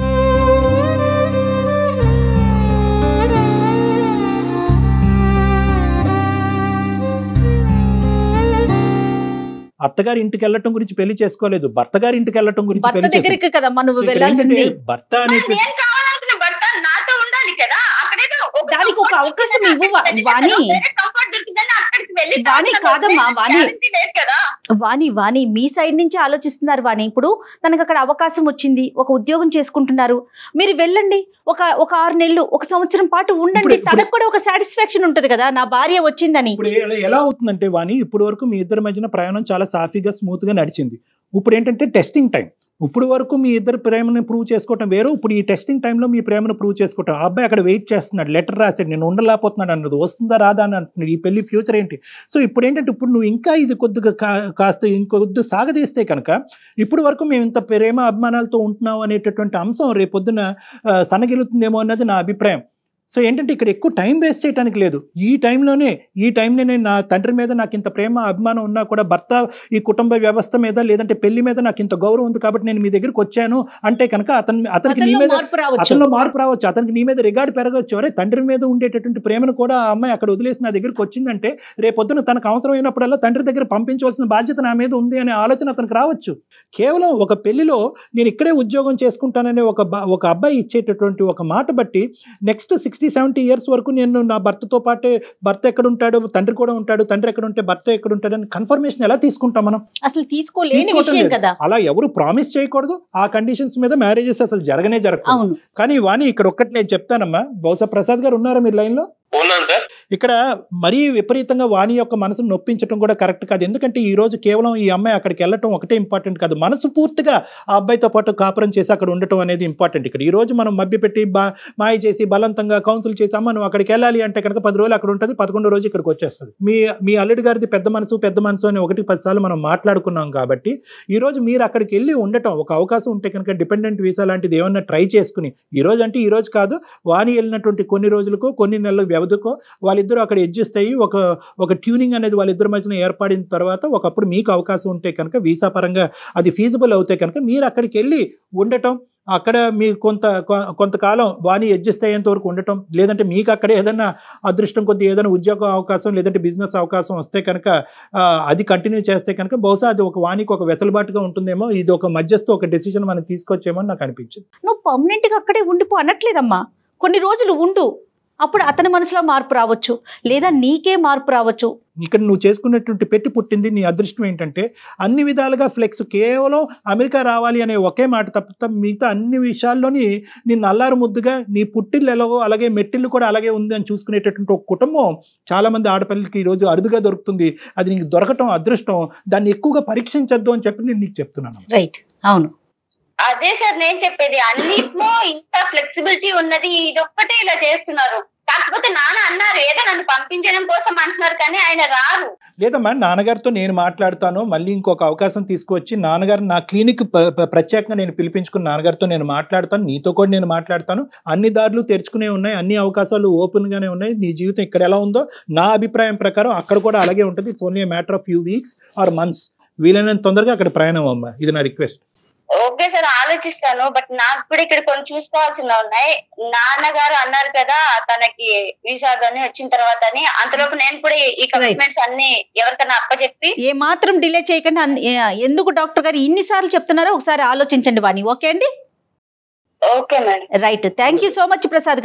అత్తగారి ఇంటికి వెళ్ళటం గురించి పెళ్లి చేసుకోలేదు భర్త గారి ఇంటికి వెళ్ళటం గురించి భర్త పెళ్లి చేసుకోలేదు. దగ్గరికి కదమ్మా నువ్వు సో ఇక్కడ వెళ్ళాల్సింది ఏంటంటే భర్త అనే మరి నేను కావాలనుకున్న భర్త నాతో ఉండాలి కదా అక్కడేదో ఒక దానికి ఒక comfort అవకాశం దొరికిందని ఇవ్వు, అక్కడికి వాణి. వెళ్ళి వేరే comfort దొరికిందని అక్కడికి వెళ్ళి వాణి తాగడం కాదమ్మా, వస్తే వాణి. guarantee లేదు కదా వాణి వాణి మీ సైడ్ నుంచి ఆలోచిస్తున్నారు వాణి ఇప్పుడు తనకు అక్కడ అవకాశం వచ్చింది ఒక ఉద్యోగం చేసుకుంటున్నారు మీరు వెళ్ళండి ఒక ఒక ఆరు నెలలు ఒక సంవత్సరం పాటు ఉండండి ఇప్పుడు- ఇప్పుడు- తనకు కూడా ఒక సాటిస్ఫాక్షన్ ఉంటది కదా నా భార్య వచ్చిందని ఇప్పుడు ఎలా- ఎలా అవుతుందంటే వాణి ఇప్పుడు వరకు మీ ఇద్దరి మధ్యన ప్రయాణం చాలా సాఫీగా స్మూత్ గా నడిచింది ఇప్పుడు ఏంటంటే టెస్టింగ్ టైం ఇప్పుడు వరకు మీ ఇద్దరు ప్రేమను ప్రూవ్ చేసుకోవటం వేరు ఇప్పుడు ఈ టెస్టింగ్ టైంలో మీ ప్రేమను ప్రూవ్ చేసుకోవటం ఆ అబ్బాయి అక్కడ వెయిట్ చేస్తున్నాడు లెటర్ రాశాడు నేను ఉండలేకపోతున్నాడు అన్నది వస్తుందా రాదా అని అంటున్నాడు ఈ పెళ్లి ఫ్యూచర్ ఏంటి సో ఇప్పుడు ఏంటంటే ఇప్పుడు నువ్వు ఇంకా ఇది కొద్దిగా కా- కాస్త ఇంకొద్ది సాగదీస్తే కనుక ఇప్పుడు వరకు మేము ఇంత ప్రేమ అభిమానాలతో ఉంటున్నాం అనేటటువంటి అంశం రేపొద్దున ఆ, సన్నగిలుతుందేమో అన్నది నా అభిప్రాయం సో ఏంటంటే ఇక్కడ ఎక్కువ టైం వేస్ట్ చేయడానికి లేదు ఈ టైంలోనే ఈ టైంలోనే నా తండ్రి మీద నాకు ఇంత ప్రేమ అభిమానం ఉన్నా కూడా భర్త ఈ కుటుంబ వ్యవస్థ మీద లేదంటే పెళ్లి మీద నాకు ఇంత గౌరవం ఉంది కాబట్టి నేను మీ దగ్గరికి వచ్చాను అంటే కనుక అతని అతనికి నీ అతనిలో మీద మార్పు రావచ్చు అతనిలో మార్పు రావచ్చు అతనికి నీ మీద రిగార్డ్ పెరగవచ్చు అరే తండ్రి మీద ఉండేటటువంటి ప్రేమను కూడా ఆ అమ్మాయి అక్కడ వదిలేసి నా దగ్గరికి వచ్చిందంటే రేపొద్దున తనకు అవసరమైనప్పుడల్లా తండ్రి దగ్గర పంపించవలసిన బాధ్యత నా మీద ఉంది అనే ఆలోచన అతనికి రావచ్చు కేవలం ఒక పెళ్లిలో నేను ఇక్కడే ఉద్యోగం చేసుకుంటాననే ఒక బ- ఒక అబ్బాయి ఇచ్చేటటువంటి ఒక మాట బట్టి నెక్స్ట్ సిక్స్టీ సెవెంటీ ఇయర్స్ వరకు నేను నా భర్తతో పాటే భర్త ఎక్కడ ఉంటాడు తండ్రి కూడా ఉంటాడు తండ్రి ఎక్కడ ఉంటే భర్త ఎక్కడ ఉంటాడు అని కన్ఫర్మేషన్ ఎలా తీసుకుంటాం మనం అసలు తీసుకోలేని తీసుకోవటం విషయం లేదు. కదా అలా ఎవరు ప్రామిస్ చేయకూడదు ఆ కండిషన్స్ మీద మ్యారేజెస్ అసలు జరగనే జరగదు అవును కానీ వాణి ఇక్కడ ఒక్కటి నేను చెప్తానమ్మా బహుశా ప్రసాద్ గారు ఉన్నారా మీరు లైన్లో ఉన్నాను సార్ ఇక్కడ మరీ విపరీతంగా వాణి యొక్క మనసును నొప్పించడం కూడా కరెక్ట్ కాదు ఎందుకంటే ఈ రోజు కేవలం ఈ అమ్మాయి అక్కడికి వెళ్ళటం ఒకటే ఇంపార్టెంట్ కాదు మనసు పూర్తిగా ఆ అబ్బాయితో పాటు కాపురం చేసి అక్కడ ఉండటం అనేది ఇంపార్టెంట్ ఇక్కడ ఈ రోజు మనం మభ్యపెట్టి బా మాయ చేసి బలవంతంగా కౌన్సిల్ చేసి అమ్మ నువ్వు అక్కడికి వెళ్ళాలి అంటే కనుక పది రోజులు అక్కడ ఉంటుంది పదకొండో రోజు ఇక్కడికి వచ్చేస్తుంది మీ మీ అల్లుడి గారిది పెద్ద మనసు పెద్ద మనసు అని ఒకటి పది సార్లు మనం మాట్లాడుకున్నాం కాబట్టి ఈ రోజు మీరు అక్కడికి వెళ్ళి ఉండటం ఒక అవకాశం ఉంటే కనుక డిపెండెంట్ వీసా లాంటిది ఏమన్నా ట్రై చేసుకుని ఈ రోజు అంటే ఈ రోజు కాదు వాణి వెళ్ళినటువంటి కొన్ని రోజులకు కొన్ని నెలల వ్యవధికో వాళ్ళిద్దరూ అక్కడ అడ్జస్ట్ అయ్యి ఒక ఒక ట్యూనింగ్ అనేది వాళ్ళిద్దరి మధ్యన ఏర్పడిన తర్వాత ఒకప్పుడు మీకు అవకాశం ఉంటే కనుక వీసా పరంగా అది ఫీజిబుల్ అవుతే కనుక మీరు అక్కడికి వెళ్ళి ఉండటం అక్కడ మీరు కొంత కొ- కొంతకాలం వాణి అడ్జస్ట్ అయ్యేంత వరకు ఉండటం లేదంటే మీకు అక్కడ ఏదైనా అదృష్టం కొద్ది ఏదైనా ఉద్యోగ అవకాశం లేదంటే బిజినెస్ అవకాశం వస్తే కనుక ఆ, అది కంటిన్యూ చేస్తే కనుక బహుశా అది ఒక వాణికి ఒక వెసులుబాటుగా ఉంటుందేమో ఇది ఒక మధ్యస్థ ఒక డెసిషన్ మనం తీసుకొచ్చేమో అని నాకు అనిపించింది నువ్వు పర్మనెంట్ గా అక్కడే ఉండిపో అనట్లేదమ్మా కొన్ని రోజులు ఉండు అప్పుడు అతని మనసులో మార్పు రావచ్చు లేదా నీకే మార్పు రావచ్చు ఇక్కడ నువ్వు చేసుకున్నటువంటి పెట్టి పుట్టింది నీ అదృష్టం ఏంటంటే అన్ని విధాలుగా ఫ్లెక్స్ కేవలం అమెరికా రావాలి అనే ఒకే మాట తప్ప మిగతా అన్ని విషయాల్లోని నిన్ను అల్లారు ముద్దుగా నీ పుట్టిల్లు ఎలాగో అలాగే మెట్టిల్లు కూడా అలాగే ఉంది అని చూసుకునేటటువంటి ఒక కుటుంబం చాలా మంది ఆడపిల్లలకి ఈరోజు అరుదుగా దొరుకుతుంది అది నీకు దొరకటం అదృష్టం దాన్ని ఎక్కువగా పరీక్షించద్దు అని చెప్పి నేను నీకు చెప్తున్నాను రైట్ అవును అదే సార్ నేను చెప్పేది అన్నిట్లో ఇంత ఫ్లెక్సిబిలిటీ ఉన్నది ఇదొక్కటే ఇలా చేస్తున్నారు కాకపోతే నాన్న అన్నారు ఏదో నన్ను పంపించడం కోసం అంటున్నారు కానీ ఆయన రారు లేదమ్మా నాన్నగారితో నేను మాట్లాడతాను మళ్ళీ ఇంకొక అవకాశం తీసుకువచ్చి నాన్నగారు నా క్లినిక్ ప్ర- ప్ర- ప్రత్యేకంగా నేను పిలిపించుకుని నాన్నగారితో నేను మాట్లాడతాను నీతో కూడా నేను మాట్లాడతాను అన్ని దారులు తెరుచుకునే ఉన్నాయి అన్ని అవకాశాలు ఓపెన్ గానే ఉన్నాయి నీ జీవితం ఇక్కడ ఎలా ఉందో నా అభిప్రాయం ప్రకారం అక్కడ కూడా అలాగే ఉంటుంది it's only matter of few weeks or months వీలైనంత తొందరగా అక్కడ ప్రయాణం అమ్మా ఇది నా రిక్వెస్ట్ ఓకే సార్ ఆలోచిస్తాను బట్ నాకు కూడా ఇక్కడ కొన్ని చూసుకోవాల్సిన ఉన్నాయి నాన్నగారు అన్నారు కదా తనకి వీసా కానీ వచ్చిన తర్వాత అని అంతలోపు నేను కూడా ఈ కమిట్మెంట్స్ అన్ని ఎవరికైనా అప్పచెప్పి ఏ మాత్రం డిలే చేయకుండా అన్- ఏ- ఎందుకు డాక్టర్ గారు ఇన్నిసార్లు చెప్తున్నారో ఒకసారి ఆలోచించండి వాణి ఓకే అండి okay madam right thank you so much Prasad గారు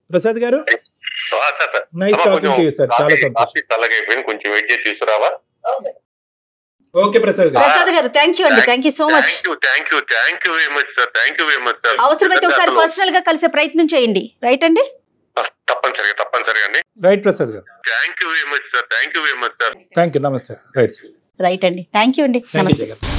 ప్రసాద్ గారు ఆ, సార్ సార్ నైస్ అమ్మా, టాకింగ్ టు యూ సార్ చాలా కాఫీ- సంతోషం కాఫీ చల్లగా అయిపోయింది కొంచెం వెయిట్ చేసి తీసుకురావా ఓకే ప్రసాద్ గారు ప్రసాద్ గారు థ్యాంక్ యూ అండి thank you so much thank you thank you thank you very much sir thank you very much sir అవసరమైతే ఒకసారి పర్సనల్ గా కలిసే ప్రయత్నం చేయండి రైట్ అండి తప్పనిసరిగా తప్పనిసరిగా అండి రైట్ ప్రసాద్ గారు thank you very much sir thank you very much sir thank you నమస్తే రైట్ రైట్ అండి థ్యాంక్ యూ అండి థ్యాంక్ నమస్తే యూ